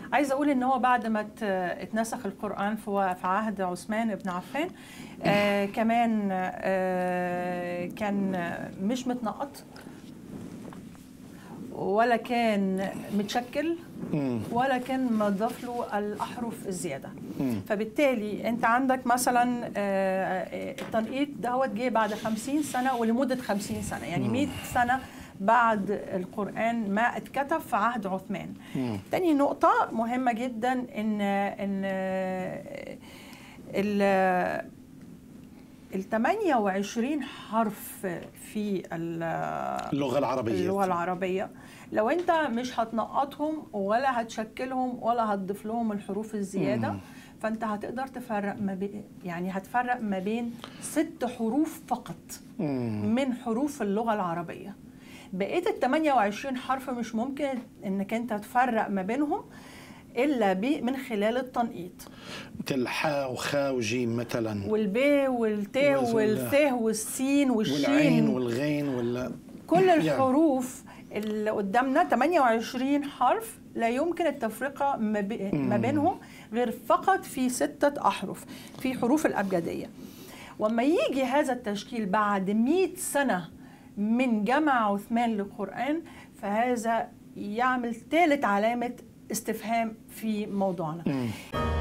عايزه اقول ان هو بعد ما ات- اتنسخ القران في في عهد عثمان بن عفان آه كمان آه كان مش متنقط ولا كان متشكل مم. ولا كان مضاف له الاحرف الزياده مم. فبالتالي انت عندك مثلا آه، آه، التنقيط دهوت جه بعد 50 سنه ولمده 50 سنه يعني 100 سنه بعد القران ما اتكتب في عهد عثمان مم. تاني نقطه مهمه جدا ان ان آه، ال ال 28 حرف في ال- اللغه العربيه اللغه العربيه لو انت مش هتنقطهم ولا هتشكلهم ولا هتضيف لهم الحروف الزياده مم. فانت هتقدر تفرق ما بين يعني هتفرق ما بين ست حروف فقط مم. من حروف اللغه العربيه بقيه ال 28 حرف مش ممكن انك انت تفرق ما بينهم الا ب- من خلال التنقيط مثل حاء وخاء وجيم مثلا والب والت وال- والث والسين والشين والعين والغين ولا كل يعني. الحروف اللي قدامنا 28 حرف لا يمكن التفرقة ما بي- ما بينهم غير فقط في ستة أحرف في حروف الأبجدية وما يجي هذا التشكيل بعد 100 سنة من جمع عثمان للقرآن فهذا يعمل ثالث علامة استفهام في موضوعنا مم.